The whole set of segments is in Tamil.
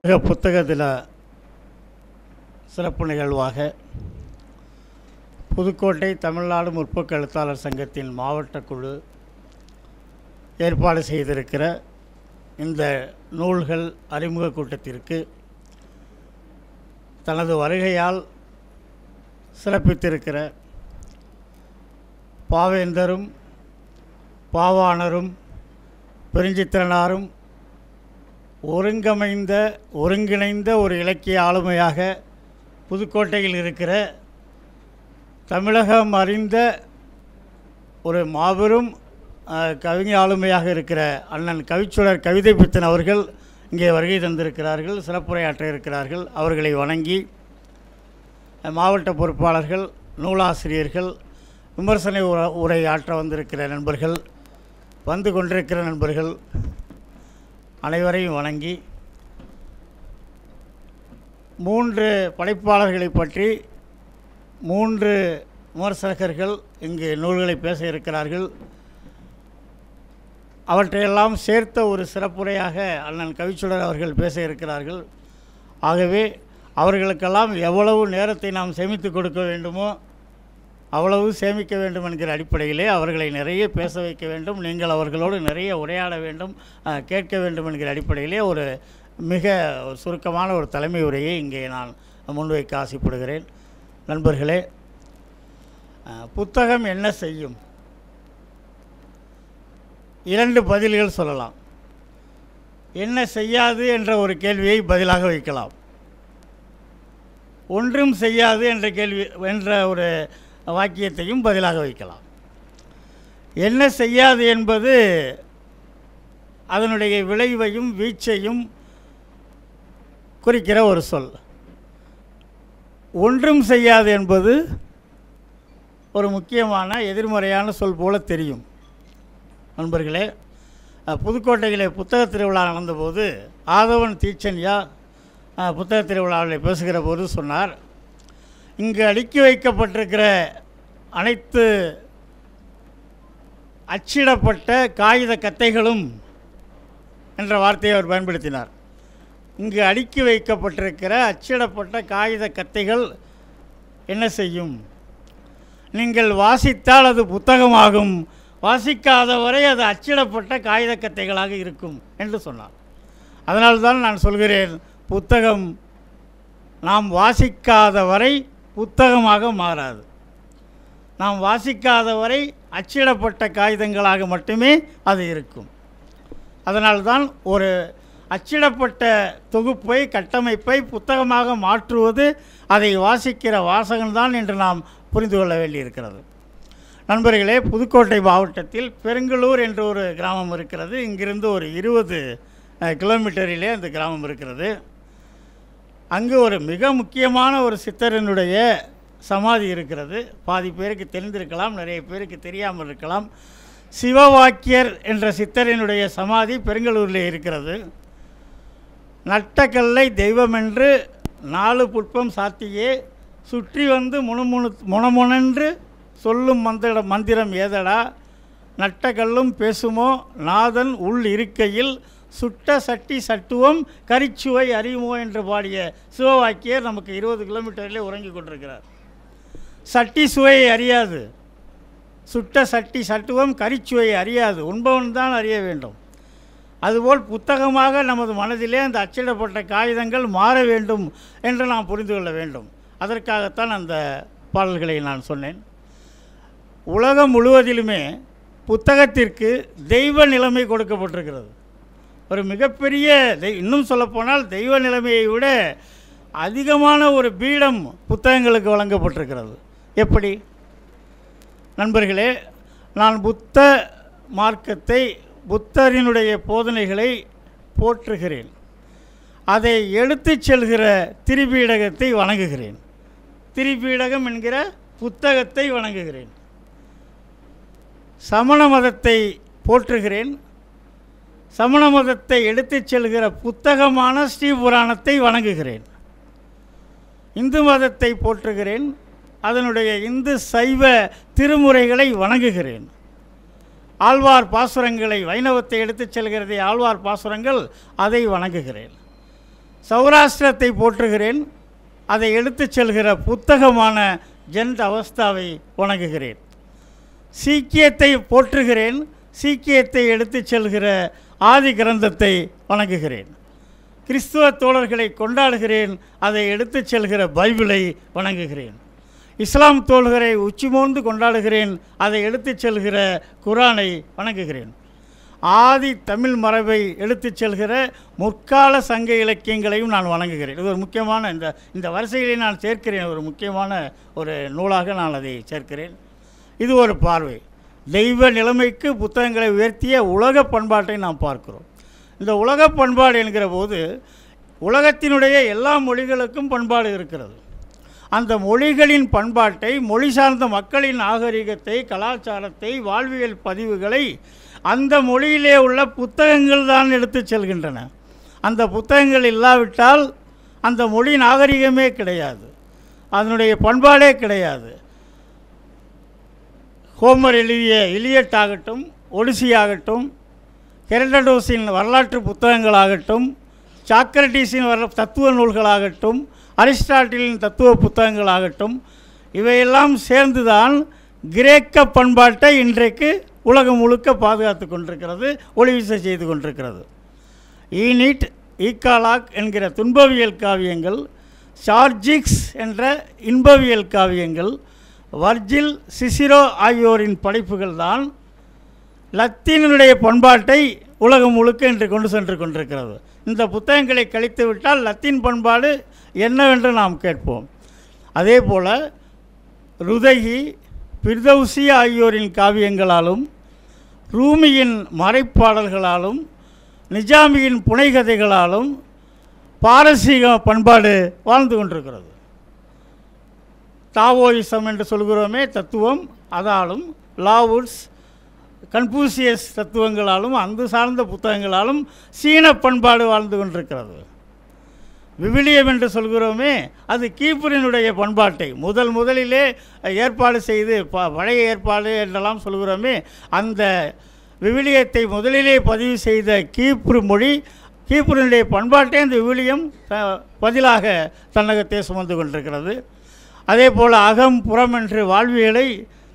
உலக புத்தக தின சிறப்பு நிகழ்வாக புதுக்கோட்டை தமிழ்நாடு முற்போக்கு எழுத்தாளர் சங்கத்தின் மாவட்ட குழு ஏற்பாடு செய்திருக்கிற இந்த நூல்கள் அறிமுக கூட்டத்திற்கு தனது வருகையால் சிறப்பித்திருக்கிற பாவேந்தரும் பாவாணரும் பெருஞ்சித்திரனாரும் ஒருங்கமைந்த ஒருங்கிணைந்த ஒரு இலக்கிய ஆளுமையாக புதுக்கோட்டையில் இருக்கிற தமிழகம் அறிந்த ஒரு மாபெரும் அஹ், கவிஞ ஆளுமையாக இருக்கிற அண்ணன் கவிச்சுடர் கவிதை பித்தன் அவர்கள் இங்கே வருகை தந்திருக்கிறார்கள் சிறப்புரையாற்ற இருக்கிறார்கள் அவர்களை வணங்கி அஹ், மாவட்ட பொறுப்பாளர்கள் நூலாசிரியர்கள் விமர்சன உர உரை ஆற்ற வந்திருக்கிற நண்பர்கள் வந்து கொண்டிருக்கிற நண்பர்கள் அனைவரையும் வணங்கி மூன்று படைப்பாளர்களை பற்றி மூன்று விமர்சகர்கள் இங்கு நூல்களை பேச இருக்கிறார்கள் அவற்றையெல்லாம் சேர்த்த ஒரு சிறப்புரையாக அண்ணன் கவிச்சுடர் அவர்கள் பேச இருக்கிறார்கள் ஆகவே அவர்களுக்கெல்லாம் எவ்வளவு நேரத்தை நாம் சேமித்து கொடுக்க வேண்டுமோ அவ்வளவு சேமிக்க வேண்டும் என்கிற அடிப்படையிலே அவர்களை நிறைய பேச வைக்க வேண்டும் நீங்கள் அவர்களோடு நிறைய உரையாட வேண்டும் அஹ், கேட்க வேண்டும் என்கிற அடிப்படையிலே ஒரு மிக சுருக்கமான ஒரு தலைமை உரையை இங்கே நான் முன்வைக்க ஆசைப்படுகிறேன் நண்பர்களே அஹ், புத்தகம் என்ன செய்யும் இரண்டு பதில்கள் சொல்லலாம் என்ன செய்யாது என்ற ஒரு கேள்வியை பதிலாக வைக்கலாம் ஒன்றும் செய்யாது என்ற கேள்வி என்ற ஒரு வாக்கியத்தையும் பதிலாக வைக்கலாம் என்ன செய்யாது என்பது அதனுடைய விளைவையும் வீச்சையும் குறிக்கிற ஒரு சொல் ஒன்றும் செய்யாது என்பது ஒரு முக்கியமான எதிர்மறையான சொல் போல தெரியும் நண்பர்களே அஹ், புதுக்கோட்டையிலே புத்தக திருவிழா நடந்தபோது ஆதவன் தீச்சன்யா அஹ், புத்தக திருவிழாவில் பேசுகிற போது சொன்னார் இங்கு அடுக்கி வைக்கப்பட்டிருக்கிற அனைத்து அச்சிடப்பட்ட காகித கத்தைகளும் என்ற வார்த்தையை அவர் பயன்படுத்தினார் இங்கு அடுக்கி வைக்கப்பட்டிருக்கிற அச்சிடப்பட்ட காகித கத்தைகள் என்ன செய்யும் நீங்கள் வாசித்தால் அது புத்தகமாகும் வாசிக்காத வரை அது அச்சிடப்பட்ட காகித கத்தைகளாக இருக்கும் என்று சொன்னார் அதனால்தான் நான் சொல்கிறேன் புத்தகம் நாம் வாசிக்காத வரை புத்தகமாக மாறாது நாம் வாசிக்காத வரை அச்சிடப்பட்ட காகிதங்களாக மட்டுமே அது இருக்கும் அதனால்தான் ஒரு அச்சிடப்பட்ட தொகுப்பை கட்டமைப்பை புத்தகமாக மாற்றுவது அதை வாசிக்கிற வாசகன்தான் என்று நாம் புரிந்து கொள்ள வேண்டியிருக்கிறது நண்பர்களே புதுக்கோட்டை மாவட்டத்தில் பெருங்களூர் என்ற ஒரு கிராமம் இருக்கிறது இங்கிருந்து ஒரு இருபது அஹ், கிலோமீட்டரிலே அந்த கிராமம் இருக்கிறது அங்கு ஒரு மிக முக்கியமான ஒரு சித்தரனுடைய சமாதி இருக்கிறது பாதி பேருக்கு தெரிந்திருக்கலாம் நிறைய பேருக்கு தெரியாமல் இருக்கலாம் சிவவாக்கியர் என்ற சித்தரினுடைய சமாதி பெருங்களூரில் இருக்கிறது நட்டக்கல்லை தெய்வமென்று நாலு புட்பம் சாத்தியே சுற்றி வந்து முணுமுணு முணமுணன்று சொல்லும் மந்திர மந்திரம் ஏதடா நட்டக்கல்லும் பேசுமோ நாதன் உள் இருக்கையில் சுட்ட சட்டி சட்டுவம் கரிச்சுவை அறியுமோ என்று பாடிய சிவவாக்கியர் நமக்கு இருபது கிலோமீட்டரிலே உறங்கி கொண்டிருக்கிறார் சட்டி சுவையை அறியாது சுட்ட சட்டி சட்டுவம் கரிச்சுவையை அறியாது உண்பவன் தான் அறிய வேண்டும் அதுபோல் புத்தகமாக நமது மனதிலே அந்த அச்சிடப்பட்ட காகிதங்கள் மாற வேண்டும் என்று நாம் புரிந்து கொள்ள வேண்டும் அதற்காகத்தான் அந்த பாடல்களை நான் சொன்னேன் உலகம் முழுவதிலுமே புத்தகத்திற்கு தெய்வ நிலைமை கொடுக்கப்பட்டிருக்கிறது ஒரு மிகப்பெரிய தெய் இன்னும் சொல்லப்போனால் தெய்வ நிலைமையை விட அதிகமான ஒரு பீடம் புத்தகங்களுக்கு வழங்கப்பட்டிருக்கிறது எப்படி நண்பர்களே நான் புத்த மார்க்கத்தை புத்தரினுடைய போதனைகளை போற்றுகிறேன் அதை எடுத்துச் செல்கிற திரிபீடகத்தை வணங்குகிறேன் திரிபீடகம் என்கிற புத்தகத்தை வணங்குகிறேன் சமண மதத்தை போற்றுகிறேன் சமண மதத்தை எடுத்துச் செல்கிற புத்தகமான ஸ்ரீபுராணத்தை வணங்குகிறேன் இந்து மதத்தை போற்றுகிறேன் அதனுடைய இந்து சைவ திருமுறைகளை வணங்குகிறேன் ஆழ்வார் பாசுரங்களை வைணவத்தை எடுத்துச் செல்கிறதே ஆழ்வார் பாசுரங்கள் அதை வணங்குகிறேன் சௌராஷ்டிரத்தை போற்றுகிறேன் அதை எடுத்துச் செல்கிற புத்தகமான ஜென்த் அவஸ்தாவை வணங்குகிறேன் சீக்கியத்தை போற்றுகிறேன் சீக்கியத்தை எடுத்துச் செல்கிற ஆதி கிரந்தத்தை வணங்குகிறேன் கிறிஸ்துவ தோழர்களை கொண்டாடுகிறேன் அதை எடுத்துச் செல்கிற பைபிளை வணங்குகிறேன் இஸ்லாம் தோழர்களை உச்சிமோந்து கொண்டாடுகிறேன் அதை எடுத்துச் செல்கிற குரானை வணங்குகிறேன் ஆதி தமிழ் மரபை எடுத்துச் செல்கிற முற்கால சங்க இலக்கியங்களையும் நான் வணங்குகிறேன் இது ஒரு முக்கியமான இந்த இந்த வரிசையிலே நான் சேர்க்கிறேன் ஒரு முக்கியமான ஒரு நூலாக நான் அதை சேர்க்கிறேன் இது ஒரு பார்வை தெய்வ நிலைமைக்கு புத்தகங்களை உயர்த்திய உலக பண்பாட்டை நாம் பார்க்கிறோம் இந்த உலக பண்பாடு என்கிற போது உலகத்தினுடைய எல்லா மொழிகளுக்கும் பண்பாடு இருக்கிறது அந்த மொழிகளின் பண்பாட்டை மொழி சார்ந்த மக்களின் நாகரிகத்தை கலாச்சாரத்தை வாழ்வியல் பதிவுகளை அந்த மொழியிலே உள்ள புத்தகங்கள் தான் எடுத்துச் செல்கின்றன அந்த புத்தகங்கள் இல்லாவிட்டால் அந்த மொழி நாகரிகமே கிடையாது அதனுடைய பண்பாடே கிடையாது ஹோமர் எழுதிய இலியட் ஆகட்டும் ஒடிசி ஆகட்டும் ஹெரடோஸின் வரலாற்று புத்தகங்களாகட்டும் சாக்ரட்டிஸின் வர தத்துவ நூல்களாகட்டும் அரிஸ்டாட்டிலின் தத்துவ புத்தகங்களாகட்டும் இவையெல்லாம் சேர்ந்துதான் கிரேக்க பண்பாட்டை இன்றைக்கு உலகம் முழுக்க பாதுகாத்து கொண்டிருக்கிறது ஒளிவீச செய்து கொண்டிருக்கிறது ஈனிட் ஈக்காலாக் என்கிற துன்பவியல் காவியங்கள் சார்ஜிக்ஸ் என்ற இன்பவியல் காவியங்கள் வர்ஜில் சிசிரோ ஆகியோரின் படைப்புகள் தான் லத்தீனுடைய பண்பாட்டை உலகம் முழுக்க இன்று கொண்டு சென்று கொண்டிருக்கிறது இந்த புத்தகங்களை கழித்து விட்டால் லத்தீன் பண்பாடு என்னவென்று நாம் கேட்போம் அதே போல் ருதகி பிர்தௌசி ஆகியோரின் காவியங்களாலும் ரூமியின் மறைப்பாடல்களாலும் நிஜாமியின் புனைகதைகளாலும் பாரசீக பண்பாடு வாழ்ந்து கொண்டிருக்கிறது தாவோயிசம் என்று சொல்கிறோமே தத்துவம் அதாலும் லாவுட்ஸ் கன்ஃபூசியஸ் தத்துவங்களாலும் அந்த சார்ந்த புத்தகங்களாலும் சீன பண்பாடு வாழ்ந்து கொண்டிருக்கிறது விவிலியம் என்று சொல்கிறோமே அது கீப்பரினுடைய பண்பாட்டை முதல் முதலிலே ஏற்பாடு செய்து ப பழைய ஏற்பாடு என்றெல்லாம் சொல்கிறோமே அந்த விவிலியத்தை முதலிலே பதிவு செய்த கீப்ரு மொழி கீப்பரினுடைய பண்பாட்டை அந்த விவிலியம் த- பதிலாக தன்னகத்தை சுமந்து கொண்டிருக்கிறது அதே போல் அகம் புறம் என்று வாழ்வியலை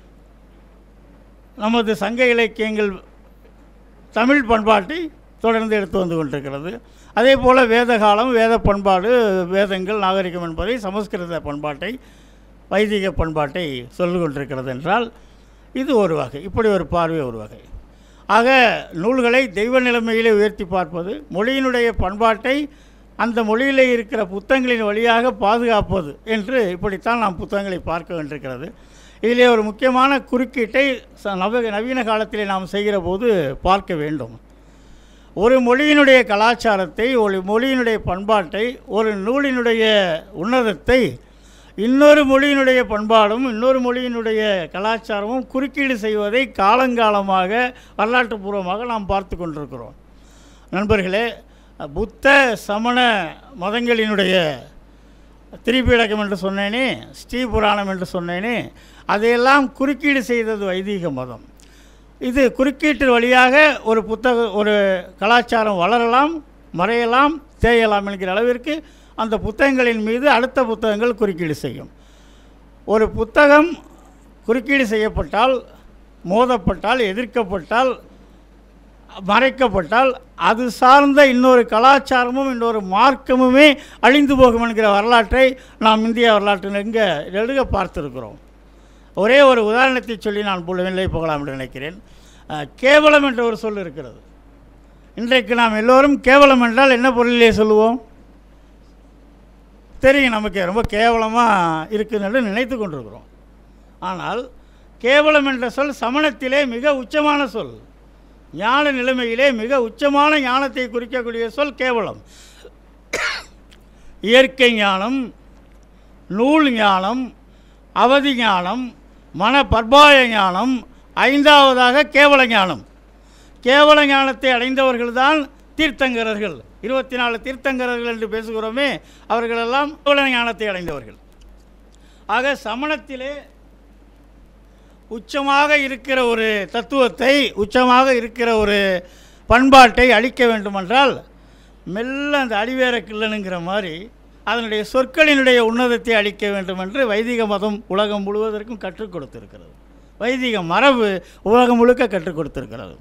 நமது சங்க இலக்கியங்கள் தமிழ் பண்பாட்டை தொடர்ந்து எடுத்து வந்து கொண்டிருக்கிறது அதே போல் வேத காலம் வேத பண்பாடு வேதங்கள் நாகரிகம் என்பதை சமஸ்கிருத பண்பாட்டை வைதிக பண்பாட்டை சொல்லிக் கொண்டிருக்கிறது என்றால் இது ஒரு வகை இப்படி ஒரு பார்வை ஒரு வகை ஆக நூல்களை தெய்வ நிலைமையிலே உயர்த்தி பார்ப்பது மொழியினுடைய பண்பாட்டை அந்த மொழியிலே இருக்கிற புத்தகங்களின் வழியாக பாதுகாப்பது என்று இப்படித்தான் நாம் புத்தகங்களை பார்க்க வேண்டியிருக்கிறது இதிலே ஒரு முக்கியமான குறுக்கீட்டை ச- நவ நவீன காலத்திலே நாம் செய்கிற போது பார்க்க வேண்டும் ஒரு மொழியினுடைய கலாச்சாரத்தை ஒரு மொழியினுடைய பண்பாட்டை ஒரு நூலினுடைய உன்னதத்தை இன்னொரு மொழியினுடைய பண்பாடும் இன்னொரு மொழியினுடைய கலாச்சாரமும் குறுக்கீடு செய்வதை காலங்காலமாக வரலாற்றுப்பூர்வமாக நாம் பார்த்து கொண்டிருக்கிறோம் நண்பர்களே புத்த சமண மதங்களினுடைய திரிபீடகம் என்று சொன்னேனே ஸ்ரீபுராணம் என்று சொன்னேனே அதையெல்லாம் குறுக்கீடு செய்தது வைதீக மதம் இது குறுக்கீட்டு வழியாக ஒரு புத்தக ஒரு கலாச்சாரம் வளரலாம் மறையலாம் தேயலாம் என்கிற அளவிற்கு அந்த புத்தகங்களின் மீது அடுத்த புத்தகங்கள் குறுக்கீடு செய்யும் ஒரு புத்தகம் குறுக்கீடு செய்யப்பட்டால் மோதப்பட்டால் எதிர்க்கப்பட்டால் மறைக்கப்பட்டால் அது சார்ந்த இன்னொரு கலாச்சாரமும் இன்னொரு மார்க்கமுமே அழிந்து போகும் என்கிற வரலாற்றை நாம் இந்திய வரலாற்றில் எங்கே எழுத பார்த்திருக்கிறோம் ஒரே ஒரு உதாரணத்தை சொல்லி நான் புள்ளவில்லை போகலாம் என்று நினைக்கிறேன் அஹ், கேவலம் என்ற ஒரு சொல் இருக்கிறது இன்றைக்கு நாம் எல்லோரும் கேவலம் என்றால் என்ன பொருளிலே சொல்லுவோம் தெரியும் நமக்கு ரொம்ப கேவலமாக இருக்குன்னு என்று நினைத்து கொண்டிருக்கிறோம் ஆனால் கேவலம் என்ற சொல் சமணத்திலே மிக உச்சமான சொல் ஞான நிலைமையிலே மிக உச்சமான ஞானத்தை குறிக்கக்கூடிய சொல் கேவலம் இயற்கை ஞானம் நூல் ஞானம் அவதி ஞானம் மன பர்பாய ஞானம் ஐந்தாவதாக கேவல ஞானம் கேவல ஞானத்தை அடைந்தவர்கள்தான் தீர்த்தங்கரர்கள் இருபத்தி நாலு தீர்த்தங்கரர்கள் என்று பேசுகிறோமே அவர்களெல்லாம் கேவல ஞானத்தை அடைந்தவர்கள் ஆக சமணத்திலே உச்சமாக இருக்கிற ஒரு தத்துவத்தை உச்சமாக இருக்கிற ஒரு பண்பாட்டை அழிக்க வேண்டுமென்றால் மெல்ல அந்த அடிவேர கிள்ளனுங்கிற மாதிரி அதனுடைய சொற்களினுடைய உன்னதத்தை அளிக்க வேண்டும் என்று வைதிக மதம் உலகம் முழுவதற்கும் கற்றுக் கொடுத்திருக்கிறது வைதிக மரபு உலகம் முழுக்க கற்றுக் கொடுத்திருக்கிறது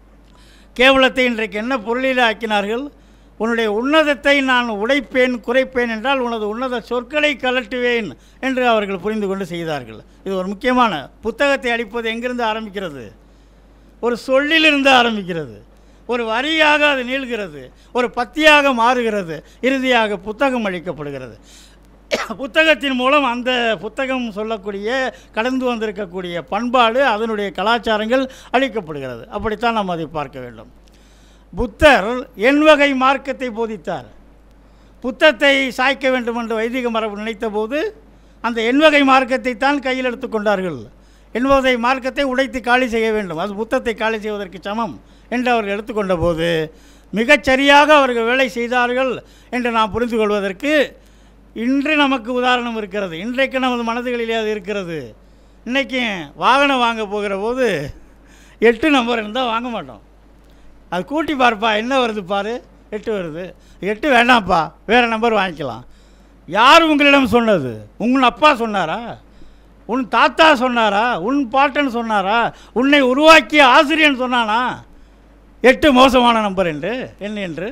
கேவலத்தை இன்றைக்கு என்ன பொருளில் ஆக்கினார்கள் உன்னுடைய உன்னதத்தை நான் உடைப்பேன் குறைப்பேன் என்றால் உனது உன்னத சொற்களை கலட்டுவேன் என்று அவர்கள் புரிந்து கொண்டு செய்தார்கள் இது ஒரு முக்கியமான புத்தகத்தை அளிப்பது எங்கிருந்து ஆரம்பிக்கிறது ஒரு சொல்லிலிருந்து ஆரம்பிக்கிறது ஒரு வரியாக அது நீள்கிறது ஒரு பத்தியாக மாறுகிறது இறுதியாக புத்தகம் அளிக்கப்படுகிறது புத்தகத்தின் மூலம் அந்த புத்தகம் சொல்லக்கூடிய கடந்து வந்திருக்கக்கூடிய பண்பாடு அதனுடைய கலாச்சாரங்கள் அளிக்கப்படுகிறது அப்படித்தான் நாம் அதை பார்க்க வேண்டும் புத்தர் என் வகை மார்க்கத்தை போதித்தார் புத்தத்தை சாய்க்க வேண்டும் என்று வைதிக மரபு நினைத்தபோது அந்த எண்வகை மார்க்கத்தை தான் கையில் எடுத்துக்கொண்டார்கள் எண்வகை மார்க்கத்தை உடைத்து காலி செய்ய வேண்டும் அது புத்தத்தை காலி செய்வதற்கு சமம் என்று அவர்கள் எடுத்துக்கொண்ட போது மிகச்சரியாக அவர்கள் வேலை செய்தார்கள் என்று நாம் புரிந்து கொள்வதற்கு இன்று நமக்கு உதாரணம் இருக்கிறது இன்றைக்கு நமது மனதுகளிலே அது இருக்கிறது இன்றைக்கி வாகனம் வாங்க போகிற போது எட்டு நம்பர் இருந்தால் வாங்க மாட்டோம் அது கூட்டி பார்ப்பா என்ன வருது பாரு எட்டு வருது எட்டு வேண்டாம்ப்பா வேறு நம்பர் வாங்கிக்கலாம் யார் உங்களிடம் சொன்னது உங்கள் அப்பா சொன்னாரா உன் தாத்தா சொன்னாரா உன் பாட்டன் சொன்னாரா உன்னை உருவாக்கிய ஆசிரியன் சொன்னானா எட்டு மோசமான நம்பர் என்று என்ன என்று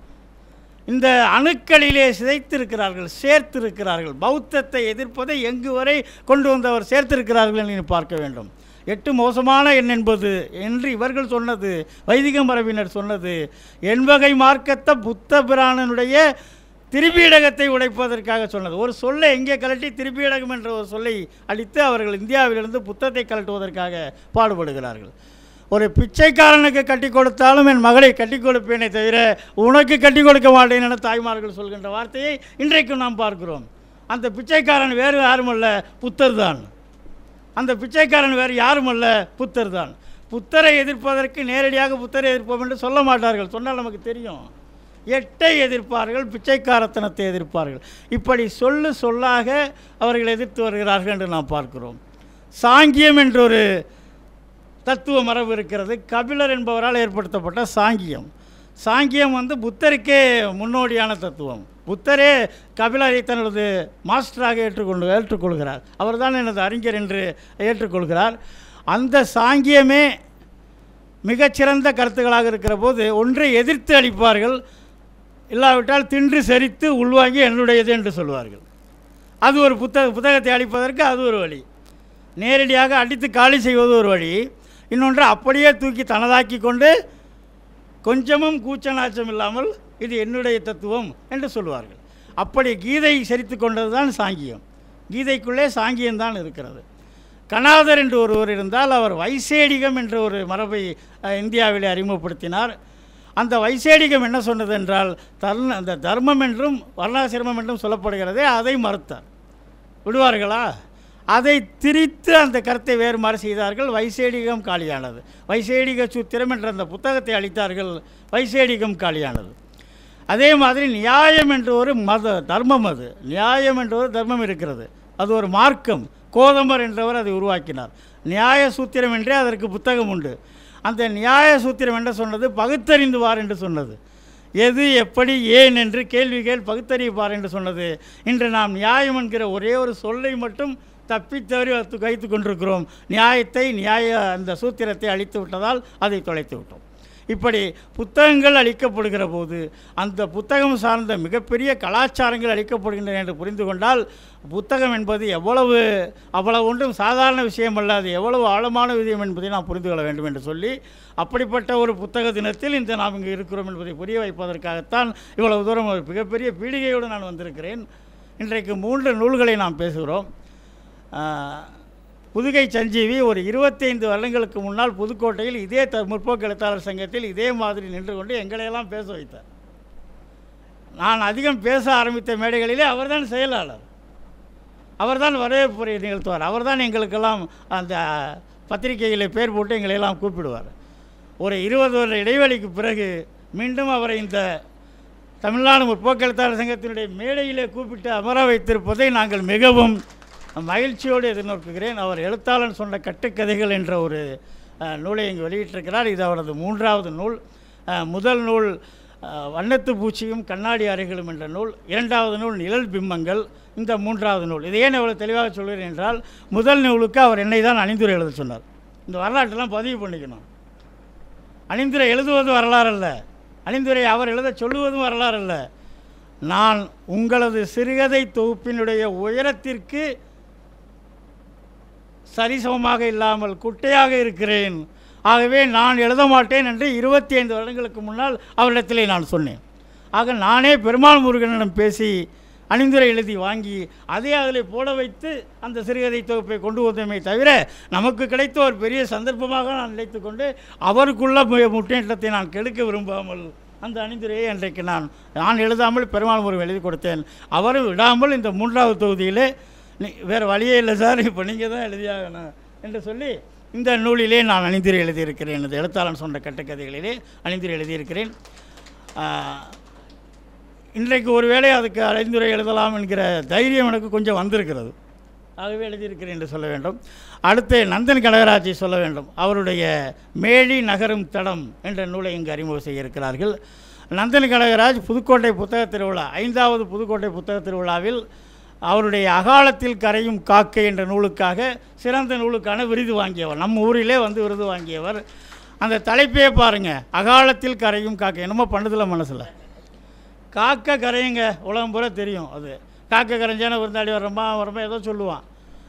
இந்த அணுக்களிலே சிதைத்திருக்கிறார்கள் சேர்த்திருக்கிறார்கள் பௌத்தத்தை எதிர்ப்பதை எங்கு வரை கொண்டு வந்தவர் சேர்த்திருக்கிறார்கள் என்று பார்க்க வேண்டும் எட்டு மோசமான எண் என்பது என்று இவர்கள் சொன்னது வைதிக மரபினர் சொன்னது எண்வகை மார்க்கத்தை புத்த பிராணனுடைய திரிபீடகத்தை உடைப்பதற்காக சொன்னது ஒரு சொல்லை எங்கே கலட்டி திரிபீடகம் என்ற ஒரு சொல்லை அளித்து அவர்கள் இந்தியாவிலிருந்து புத்தத்தை கலட்டுவதற்காக பாடுபடுகிறார்கள் ஒரு பிச்சைக்காரனுக்கு கட்டி கொடுத்தாலும் என் மகளை கட்டி கொடுப்பேனே தவிர உனக்கு கட்டி கொடுக்க மாட்டேன் என தாய்மார்கள் சொல்கின்ற வார்த்தையை இன்றைக்கும் நாம் பார்க்கிறோம் அந்த பிச்சைக்காரன் வேறு யாருமல்ல புத்தர் தான் அந்த பிச்சைக்காரன் வேறு யாருமல்ல புத்தர் தான் புத்தரை எதிர்ப்பதற்கு நேரடியாக புத்தரை எதிர்ப்போம் என்று சொல்ல மாட்டார்கள் சொன்னால் நமக்கு தெரியும் எட்டை எதிர்ப்பார்கள் பிச்சைக்காரத்தனத்தை எதிர்ப்பார்கள் இப்படி சொல்லு சொல்லாக அவர்கள் எதிர்த்து வருகிறார்கள் என்று நாம் பார்க்கிறோம் சாங்கியம் என்றொரு தத்துவ மரபு இருக்கிறது கபிலர் என்பவரால் ஏற்படுத்தப்பட்ட சாங்கியம் சாங்கியம் வந்து புத்தருக்கே முன்னோடியான தத்துவம் புத்தரே கபிலரை தனது மாஸ்டராக ஏற்றுக்கொண்டு ஏற்றுக்கொள்கிறார் அவர்தான் எனது அறிஞர் என்று ஏற்றுக்கொள்கிறார் அந்த சாங்கியமே மிகச்சிறந்த கருத்துக்களாக இருக்கிற போது ஒன்றை எதிர்த்து அளிப்பார்கள் இல்லாவிட்டால் தின்று செரித்து உள்வாங்கி என்னுடையது என்று சொல்வார்கள் அது ஒரு புத்தக புத்தகத்தை அளிப்பதற்கு அது ஒரு வழி நேரடியாக அடித்து காலி செய்வது ஒரு வழி இன்னொன்று அப்படியே தூக்கி தனதாக்கி கொண்டு கொஞ்சமும் கூச்ச நாச்சம் இல்லாமல் இது என்னுடைய தத்துவம் என்று சொல்வார்கள் அப்படி கீதை சரித்து கொண்டது தான் சாங்கியம் கீதைக்குள்ளே சாங்கியம்தான் இருக்கிறது கணாதர் என்று ஒருவர் இருந்தால் அவர் வைசேடிகம் என்ற ஒரு மரபை அஹ், இந்தியாவிலே அறிமுகப்படுத்தினார் அந்த வைசேடிகம் என்ன சொன்னது என்றால் தர்ண அந்த தர்மம் என்றும் வர்ணாசிரமம் என்றும் சொல்லப்படுகிறதே அதை மறுத்தார் விடுவார்களா அதை திரித்து அந்த கருத்தை வேறுமாறு செய்தார்கள் வைசேடிகம் காலியானது வைசேடிக சூத்திரம் என்ற அந்த புத்தகத்தை அளித்தார்கள் வைசேடிகம் காலியானது அதே மாதிரி நியாயம் என்ற ஒரு மத தர்மம் அது நியாயம் என்ற ஒரு தர்மம் இருக்கிறது அது ஒரு மார்க்கம் கோதமர் என்றவர் அதை உருவாக்கினார் நியாய சூத்திரம் என்றே அதற்கு புத்தகம் உண்டு அந்த நியாய சூத்திரம் என்ன சொன்னது பகுத்தறிந்து வார் என்று சொன்னது எது எப்படி ஏன் என்று கேள்விகள் பகுத்தறிவார் என்று சொன்னது இன்று நாம் நியாயம் என்கிற ஒரே ஒரு சொல்லை மட்டும் தப்பித்தவறி வைத்து வைத்து கொண்டிருக்கிறோம் நியாயத்தை நியாய அந்த சூத்திரத்தை அழித்து விட்டதால் அதை தொலைத்து விட்டோம் இப்படி புத்தகங்கள் அளிக்கப்படுகிற போது அந்த புத்தகம் சார்ந்த மிகப்பெரிய கலாச்சாரங்கள் அளிக்கப்படுகின்றன என்று புரிந்து கொண்டால் புத்தகம் என்பது எவ்வளவு அவ்வளவு ஒன்றும் சாதாரண விஷயம் அல்ல அது எவ்வளவு ஆழமான விஷயம் என்பதை நாம் புரிந்து கொள்ள வேண்டும் என்று சொல்லி அப்படிப்பட்ட ஒரு புத்தக தினத்தில் இந்த நாம் இங்கு இருக்கிறோம் என்பதை புரிய வைப்பதற்காகத்தான் இவ்வளவு தூரம் ஒரு மிகப்பெரிய பீடிகையோடு நான் வந்திருக்கிறேன் இன்றைக்கு மூன்று நூல்களை நாம் பேசுகிறோம் ஆஹ், புதுகை சஞ்சீவி ஒரு இருபத்தைந்து வருடங்களுக்கு முன்னால் புதுக்கோட்டையில் இதே த முற்போக்கு எழுத்தாளர் சங்கத்தில் இதே மாதிரி நின்று கொண்டு எங்களையெல்லாம் பேச வைத்தார் நான் அதிகம் பேச ஆரம்பித்த மேடைகளிலே அவர்தான் செயலாளர் அவர்தான் வரவேற்புரை நிகழ்த்துவார் அவர்தான் எங்களுக்கெல்லாம் அந்த பத்திரிகையில் பேர் போட்டு எங்களையெல்லாம் கூப்பிடுவார் ஒரு இருபது வருட இடைவெளிக்கு பிறகு மீண்டும் அவரை இந்த தமிழ்நாடு முற்போக்கு எழுத்தாளர் சங்கத்தினுடைய மேடையிலே கூப்பிட்டு அமர வைத்திருப்பதை நாங்கள் மிகவும் மகிழ்ச்சியோடு எதிர்நோக்குகிறேன் அவர் எழுத்தாளன் சொன்ன கட்டுக்கதைகள் என்ற ஒரு அஹ், நூலை இங்கு வெளியிட்டிருக்கிறார் இது அவரது மூன்றாவது நூல் அஹ், முதல் நூல் அஹ், வண்ணத்து பூச்சியும் கண்ணாடி அறைகளும் என்ற நூல் இரண்டாவது நூல் நிழல் பிம்பங்கள் இந்த மூன்றாவது நூல் இதை ஏன் எவ்வளோ தெளிவாக சொல்கிறேன் என்றால் முதல் நூலுக்கு அவர் என்னை தான் அணிந்துரை எழுத சொன்னார் இந்த வரலாற்றெல்லாம் பதிவு பண்ணிக்கணும் அணிந்துரை எழுதுவது வரலாறு அல்ல அணிந்துரை அவர் எழுத சொல்லுவதும் வரலாறு அல்ல நான் உங்களது சிறுகதை தொகுப்பினுடைய உயரத்திற்கு சரிசமமாக இல்லாமல் குட்டையாக இருக்கிறேன் ஆகவே நான் எழுத மாட்டேன் என்று இருபத்தி ஐந்து வருடங்களுக்கு முன்னால் அவரிடத்திலே நான் சொன்னேன் ஆக நானே பெருமாள் முருகனிடம் பேசி அணிந்துரை எழுதி வாங்கி அதே அதில் போட வைத்து அந்த சிறுகதை தொகுப்பை கொண்டு வந்தமே தவிர நமக்கு கிடைத்த ஒரு பெரிய சந்தர்ப்பமாக நான் நினைத்து கொண்டு அவருக்குள்ள மு- முன்னேற்றத்தை நான் கெடுக்க விரும்பாமல் அந்த அணிந்துரையை அன்றைக்கு நான் நான் எழுதாமல் பெருமாள் முருகன் எழுதி கொடுத்தேன் அவரும் விடாமல் இந்த மூன்றாவது தொகுதியிலே நீ வேறு வழியே இல்லை சார் இப்போ நீங்கள் தான் எழுதியாகணும் என்று சொல்லி இந்த நூலிலே நான் அணிந்துரை எழுதியிருக்கிறேன் எனது எழுத்தாளன் சொன்ன கட்டுக்கதைகளிலே அணிந்துரை எழுதியிருக்கிறேன் ஆஹ், இன்றைக்கு ஒருவேளை அதுக்கு அணிந்துரை எழுதலாம் என்கிற தைரியம் எனக்கு கொஞ்சம் வந்திருக்கிறது ஆகவே எழுதியிருக்கிறேன் என்று சொல்ல வேண்டும் அடுத்து நந்தன் கனகராஜை சொல்ல வேண்டும் அவருடைய மேழி நகரும் தடம் என்ற நூலை இங்கு அறிமுகம் செய்ய இருக்கிறார்கள் நந்தன் கனகராஜ் புதுக்கோட்டை புத்தக திருவிழா ஐந்தாவது புதுக்கோட்டை புத்தக திருவிழாவில் அவருடைய அகாலத்தில் கரையும் காக்கை என்ற நூலுக்காக சிறந்த நூலுக்கான விருது வாங்கியவர் நம்ம ஊரிலே வந்து விருது வாங்கியவர் அந்த தலைப்பே பாருங்கள் அகாலத்தில் கரையும் காக்கை என்னமோ பண்ணுதில்ல மனசில் காக்கை கரையுங்க உலகம் பூரா தெரியும் அது காக்கை கரைஞ்சான விருந்தாடி வர்றோமா வர்றோமா ஏதோ சொல்லுவான்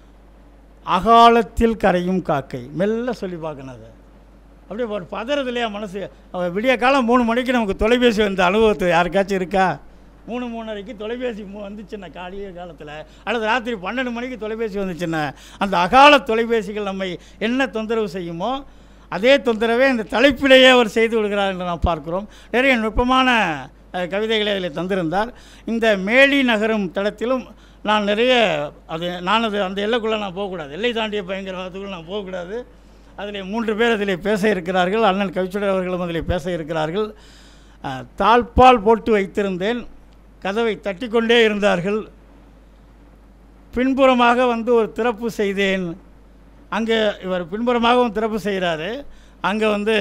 அகாலத்தில் கரையும் காக்கை மெல்ல சொல்லி பார்க்கணும் அதை அப்படியே ஒரு பதறது இல்லையா மனசு அவ விடிய காலம் மூணு மணிக்கு நமக்கு தொலைபேசி வந்த அனுபவத்து யாருக்காச்சும் இருக்கா மூணு மூணரைக்கு தொலைபேசி மு- வந்துச்சுன்னா காலைய காலத்தில் அல்லது ராத்திரி பன்னெண்டு மணிக்கு தொலைபேசி வந்துச்சுன்னா அந்த அகால தொலைபேசிகள் நம்மை என்ன தொந்தரவு செய்யுமோ அதே தொந்தரவே இந்த தலைப்பிலேயே அவர் செய்து விடுகிறார் என்று நாம் பார்க்கிறோம் நிறைய நுட்பமான அஹ், கவிதைகளை அதில் தந்திருந்தார் இந்த மேலி நகரும் தளத்திலும் நான் நிறைய அது நான் அது அந்த எல்லைக்குள்ளே நான் போகக்கூடாது எல்லை தாண்டிய பயங்கரவாதத்துக்குள்ளே நான் போகக்கூடாது அதில் மூன்று பேர் அதில் பேச இருக்கிறார்கள் அண்ணன் கவிச்சுடர் அவர்களும் அதில் பேச இருக்கிறார்கள் அஹ், தாழ்பால் போட்டு வைத்திருந்தேன் கதவை தட்டிக்கொண்டே இருந்தார்கள் பின்புறமாக வந்து ஒரு திறப்பு செய்தேன் அங்கே இவர் பின்புறமாகவும் திறப்பு செய்கிறாரு அங்கே வந்து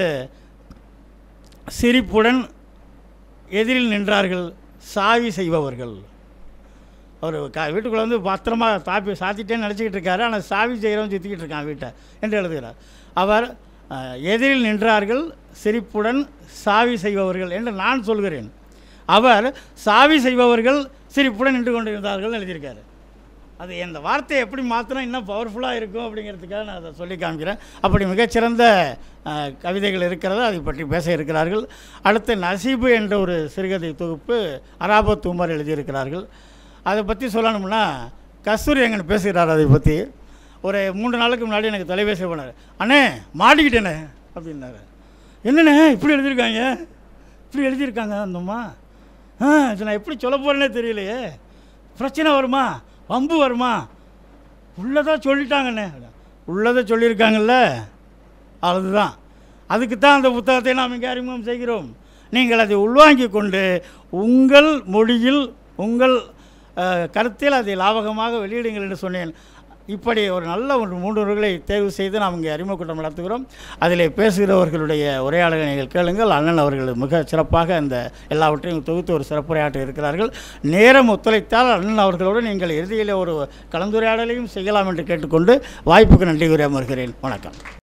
சிரிப்புடன் எதிரில் நின்றார்கள் சாவி செய்பவர்கள் அவர் க வீட்டுக்குள்ளே வந்து பத்திரமா தாப்பி சாத்திட்டேன்னு நினச்சிக்கிட்டு இருக்காரு ஆனால் சாவி செய்கிறவன் சுற்றிக்கிட்டு இருக்கான் வீட்டை என்று எழுதுகிறார் அவர் அஹ், எதிரில் நின்றார்கள் சிரிப்புடன் சாவி செய்பவர்கள் என்று நான் சொல்கிறேன் அவர் சாவி செய்பவர்கள் சிரிப்புடன் நின்று கொண்டிருந்தார்கள் எழுதியிருக்காரு அது இந்த வார்த்தையை எப்படி மாற்றினா இன்னும் பவர்ஃபுல்லாக இருக்கும் அப்படிங்கிறதுக்காக நான் அதை சொல்லி காமிக்கிறேன் அப்படி மிகச்சிறந்த அஹ், கவிதைகள் இருக்கிறது அதை பற்றி பேச இருக்கிறார்கள் அடுத்து நசீபு என்ற ஒரு சிறுகதை தொகுப்பு அராபத் உமர் எழுதியிருக்கிறார்கள் அதை பற்றி சொல்லணும்னா கஸ்தூரி எங்கன்னு பேசுகிறார் அதை பற்றி ஒரு மூன்று நாளுக்கு முன்னாடி எனக்கு தொலைபேசி பண்ணார் அண்ணே மாட்டிக்கிட்டேனே அப்படின்னாரு என்னண்ணே இப்படி எழுதியிருக்காங்க இப்படி எழுதியிருக்காங்க அந்தம்மா ஆ இது நான் எப்படி சொல்ல போகிறேனே தெரியலையே பிரச்சனை வருமா வம்பு வருமா உள்ளதா சொல்லிட்டாங்கண்ணே உள்ளதை சொல்லியிருக்காங்கல்ல அதுதான் அதுக்கு தான் அந்த புத்தகத்தை நாம் இங்கே அறிமுகம் செய்கிறோம் நீங்கள் அதை உள்வாங்கிக் கொண்டு உங்கள் மொழியில் உங்கள் அஹ், கருத்தில் அதை லாபகமாக வெளியிடுங்கள் என்று சொன்னேன் இப்படி ஒரு நல்ல ஒரு மூன்று நூல்களை தேர்வு செய்து நாம் இங்கே அறிமுக கூட்டம் நடத்துகிறோம் அதில் பேசுகிறவர்களுடைய உரையாடலை நீங்கள் கேளுங்கள் அண்ணன் அவர்கள் மிக சிறப்பாக அந்த எல்லாவற்றையும் தொகுத்து ஒரு சிறப்புரையாற்ற இருக்கிறார்கள் நேரம் ஒத்துழைத்தால் அண்ணன் அவர்களோடு நீங்கள் இறுதியில் ஒரு கலந்துரையாடலையும் செய்யலாம் என்று கேட்டுக்கொண்டு வாய்ப்புக்கு நன்றி கூறி அமர்கிறேன் வணக்கம்